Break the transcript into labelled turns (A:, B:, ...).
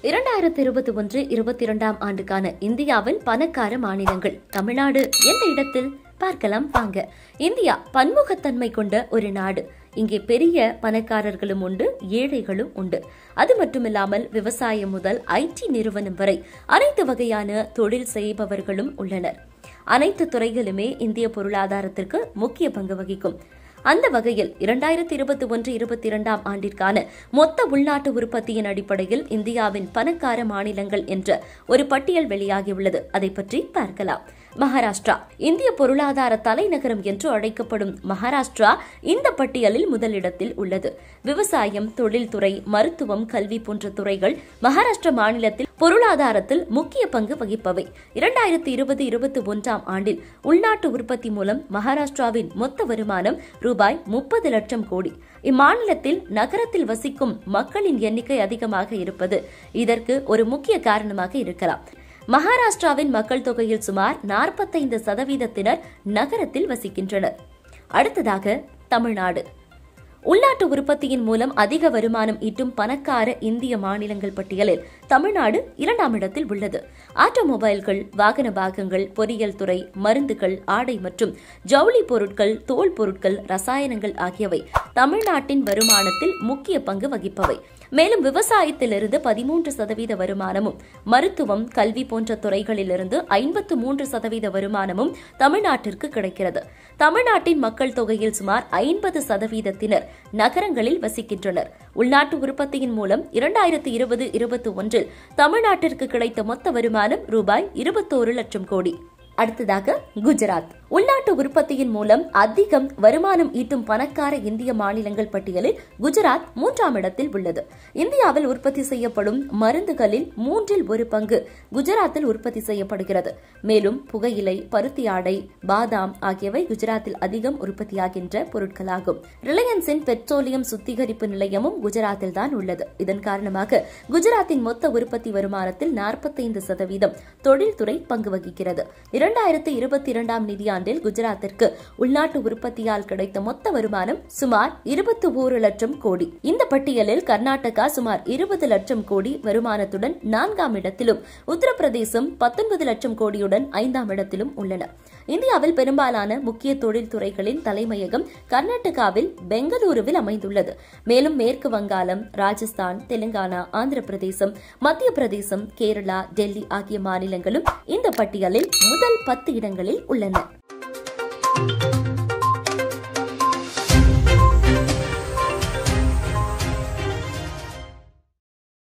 A: இரண்டாயிரத்தி இருபத்தி ஒன்று இருபத்தி இரண்டாம் ஆண்டுக்கான இந்தியாவின் பணக்கார மாநிலங்கள் தமிழ்நாடு எந்த இடத்தில் பார்க்கலாம் வாங்க இந்தியா பன்முகத்தன்மை கொண்ட ஒரு நாடு இங்கே பெரிய பணக்காரர்களும் உண்டு ஏழைகளும் உண்டு அது மட்டுமில்லாமல் விவசாயம் முதல் ஐடி நிறுவனம் வரை அனைத்து வகையான தொழில் செய்பவர்களும் உள்ளனர் அனைத்து துறைகளுமே இந்திய பொருளாதாரத்திற்கு முக்கிய பங்கு வகிக்கும் அந்த வகையில் இரண்டாயிரத்தி இருபத்தி ஒன்று இருபத்தி இரண்டாம் ஆண்டிற்கான மொத்த உள்நாட்டு உற்பத்தியின் அடிப்படையில் இந்தியாவின் பணக்கார மாநிலங்கள் என்ற ஒரு பட்டியல் வெளியாகியுள்ளது அதை பற்றி பார்க்கலாம் மகாராஷ்டிரா இந்திய பொருளாதார தலைநகரம் என்று அழைக்கப்படும் மகாராஷ்டிரா இந்த பட்டியலில் முதலிடத்தில் உள்ளது விவசாயம் தொழில்துறை மருத்துவம் கல்வி போன்ற துறைகள் மகாராஷ்டிரா மாநிலத்தில் பொருளாதாரத்தில் முக்கிய பங்கு வகிப்பவை இரண்டாயிரத்தி இருபது இருபத்தி ஒன்றாம் ஆண்டில் உள்நாட்டு உற்பத்தி மூலம் மகாராஷ்டிராவின் மொத்த வருமானம் ரூபாய் முப்பது லட்சம் கோடி இம்மாநிலத்தில் நகரத்தில் வசிக்கும் மக்களின் எண்ணிக்கை அதிகமாக இருப்பது இதற்கு ஒரு முக்கிய காரணமாக இருக்கலாம் மகாராஷ்டிராவின் மக்கள் தொகையில் சுமார் நாற்பத்தைந்து சதவீதத்தினர் நகரத்தில் வசிக்கின்றனர் அடுத்ததாக தமிழ்நாடு உள்நாட்டு உற்பத்தியின் மூலம் அதிக வருமானம் ஈட்டும் பணக்கார இந்திய மாநிலங்கள் பட்டியலில் தமிழ்நாடு இரண்டாம் இடத்தில் உள்ளது ஆட்டோமொபைல்கள் வாகன பாகங்கள் பொறியியல் துறை மருந்துகள் ஆடை மற்றும் ஜவுளி பொருட்கள் தோல் பொருட்கள் ரசாயனங்கள் ஆகியவை தமிழ்நாட்டின் வருமானத்தில் முக்கிய பங்கு வகிப்பவை மேலும் விவசாயத்திலிருந்து பதிமூன்று சதவீத வருமானமும் மருத்துவம் கல்வி போன்ற துறைகளிலிருந்து ஐம்பத்து மூன்று சதவீத வருமானமும் தமிழ்நாட்டிற்கு கிடைக்கிறது தமிழ்நாட்டின் மக்கள் தொகையில் சுமார் ஐம்பது சதவீதத்தினர் நகரங்களில் வசிக்கின்றனர் உள்நாட்டு உற்பத்தியின் மூலம் இரண்டாயிரத்தி இருபது இருபத்தி ஒன்றில் தமிழ்நாட்டிற்கு கிடைத்த மொத்த வருமானம் ரூபாய் இருபத்தோரு லட்சம் கோடி அடுத்ததாக குஜராத் உள்நாட்டு உற்பத்தியின் மூலம் அதிகம் வருமானம் ஈட்டும் பணக்கார இந்திய மாநிலங்கள் பட்டியலில் குஜராத் மூன்றாம் இடத்தில் உள்ளது இந்தியாவில் உற்பத்தி செய்யப்படும் மருந்துகளில் மூன்றில் ஒரு பங்கு குஜராத்தில் உற்பத்தி செய்யப்படுகிறது மேலும் புகையிலை பருத்தி ஆடை பாதாம் ஆகியவை குஜராத்தில் அதிகம் உற்பத்தியாகின்ற பொருட்களாகும் ரிலையன்ஸின் பெட்ரோலியம் சுத்திகரிப்பு நிலையமும் குஜராத்தில் தான் உள்ளது இதன் காரணமாக குஜராத்தின் மொத்த உற்பத்தி வருமானத்தில் நாற்பத்தைந்து சதவீதம் தொழில்துறை பங்கு வகிக்கிறது இரண்டாயிரத்து இருபத்தி இரண்டாம் நிதியாண்டில் குஜராத்திற்கு உள்நாட்டு உற்பத்தியால் கிடைத்த மொத்த வருமானம் சுமார் இருபத்தி ஓரு லட்சம் கோடி இந்த பட்டியலில் கர்நாடகா சுமார் இருபது லட்சம் கோடி வருமானத்துடன் நான்காம் இடத்திலும் உத்தரப்பிரதேசம் பத்தொன்பது லட்சம் கோடியுடன் ஐந்தாம் இடத்திலும் உள்ளன இந்தியாவில் பெரும்பாலான முக்கிய தொழில்துறைகளின் தலைமையகம் கர்நாடகாவில் பெங்களூருவில் அமைந்துள்ளது மேலும் மேற்கு வங்காளம் ராஜஸ்தான் தெலுங்கானா ஆந்திர பிரதேசம் மத்திய பிரதேசம் கேரளா டெல்லி ஆகிய மாநிலங்களும் இந்த பட்டியலில் முதல் பத்து இடங்களில் உள்ளன